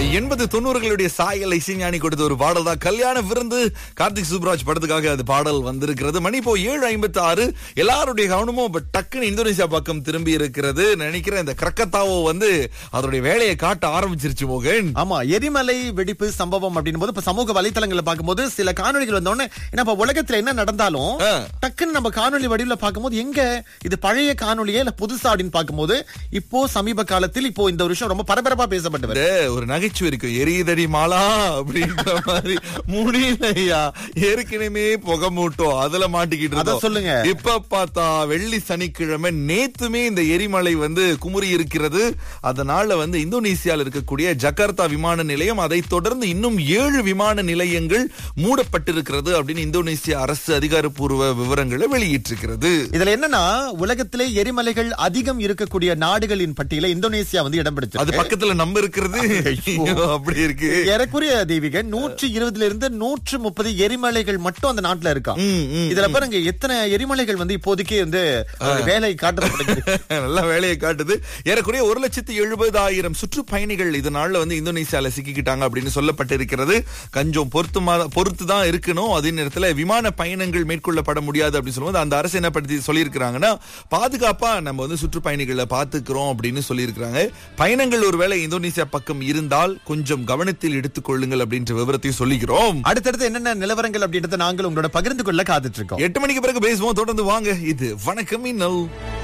எண்பது தொண்ணூறுகளுடைய சாயல் இசைஞானி கொடுத்த ஒரு பாடல் தான் கல்யாண விருந்து கார்த்திக் சுப்ராஜ் படத்துக்காக அது பாடல் வந்திருக்கிறது மணி இப்போ ஏழு ஐம்பத்தி ஆறு எல்லாருடைய கவனமும் இப்ப டக்குன்னு இந்தோனேசியா பக்கம் திரும்பி இருக்கிறது நினைக்கிறேன் இந்த கிரக்கத்தாவோ வந்து அதனுடைய வேலையை காட்ட ஆரம்பிச்சிருச்சு மோகன் ஆமா எரிமலை வெடிப்பு சம்பவம் அப்படின்னும் போது இப்ப சமூக வலைத்தளங்கள்ல பார்க்கும்போது சில காணொளிகள் வந்தோடனே ஏன்னா இப்ப உலகத்துல என்ன நடந்தாலும் ஆ. டக்குன்னு நம்ம காணொளி வடிவுல பார்க்கும்போது எங்க இது பழைய காணொளியே இல்ல புதுசா அப்படின்னு பார்க்கும்போது இப்போ சமீப காலத்தில் இப்போ இந்த ஒரு விஷயம் ரொம்ப பரபரப்பா பேசப்பட்டு வருது. இந்த ஒரு நகைச்சுவை இருக்கு எரியுதடி மாலா அப்படின்ற மாதிரி முடியலையா ஏற்கனவே புகை மூட்டம் அதுல மாட்டிக்கிட்டு அத இருந்தோம். சொல்லுங்க. இப்ப பார்த்தா வெள்ளி சனிக்கிழமை நேத்துமே இந்த எரிமலை வந்து குமுறி இருக்கிறது அதனால வந்து இந்தோனேசியால இருக்கக்கூடிய ஜகார்த்தா விமான நிலையம் அதை தொடர்ந்து இன்னும் ஏழு விமான நிலையங்கள் மூடப்பட்டிருக்கிறது அப்படின்னு இந்தோனேசிய அரசு அதிகாரப்பூர்வ விவரங்களை வெளியிட்டிருக்கிறது இதுல என்னன்னா உலகத்திலே எரிமலைகள் அதிகம் இருக்கக்கூடிய நாடுகளின் பட்டியல இந்தோனேசியா வந்து இடம் அது பிடிச்சிருக்கு பக்கத்துல நம்ம இருக்கிறது ஐயோ, அப்படி இருக்கு ஏறக்குறைய தெய்வீக நூற்றி இருபதுல இருந்து நூற்று முப்பது எரிமலைகள் மட்டும் அந்த நாட்டுல இருக்கா ம், ம், இதுல பாருங்க எத்தனை எரிமலைகள் வந்து இப்போதைக்கு வந்து அதோட வேலை காட்டப்படுகிறது நல்ல வேலையை காட்டுது ஏறக்குறைய ஒரு லட்சத்தி எழுபதாயிரம் சுற்றுப்பயணிகள் இதனால வந்து இந்தோனேசியால சிக்கிக்கிட்டாங்க அப்படின்னு சொல்லப்பட்டிருக்கிறது கொஞ்சம் பொருத்துமா பொறுத்து தான் இருக்கணும் அதே நேரத்துல விமான பயணங்கள் மேற்கொள்ளப்பட முடியாது அப்படின்னு சொல்லும்போது அந்த அரசு என்ன படுத்தி சொல்லியிருக்கிறாங்கன்னா பாதுகாப்பா நம்ம வந்து சுற்றுப்பயணிகளை பாத்துக்கிறோம் அப்படின்னு சொல்லியிருக்கிறாங்க பயணங்கள் ஒருவேளை இந்தோனேசியா பக்கம் இருந்தால் கொஞ்சம் கவனத்தில் எடுத்துக்கொள்ளுங்கள் அப்படின்ற விவரத்தையும் சொல்லிக்கிறோம் அடுத்தடுத்து என்னென்ன நிலவரங்கள் அப்படின்றத நாங்கள் உங்களோட பகிர்ந்து கொள்ள காத்துட்டு இருக்கோம் எட்டு மணிக்கு பிறகு பேசுவோம் தொடர்ந்து வாங்க இது வணக்கம் இன்னல்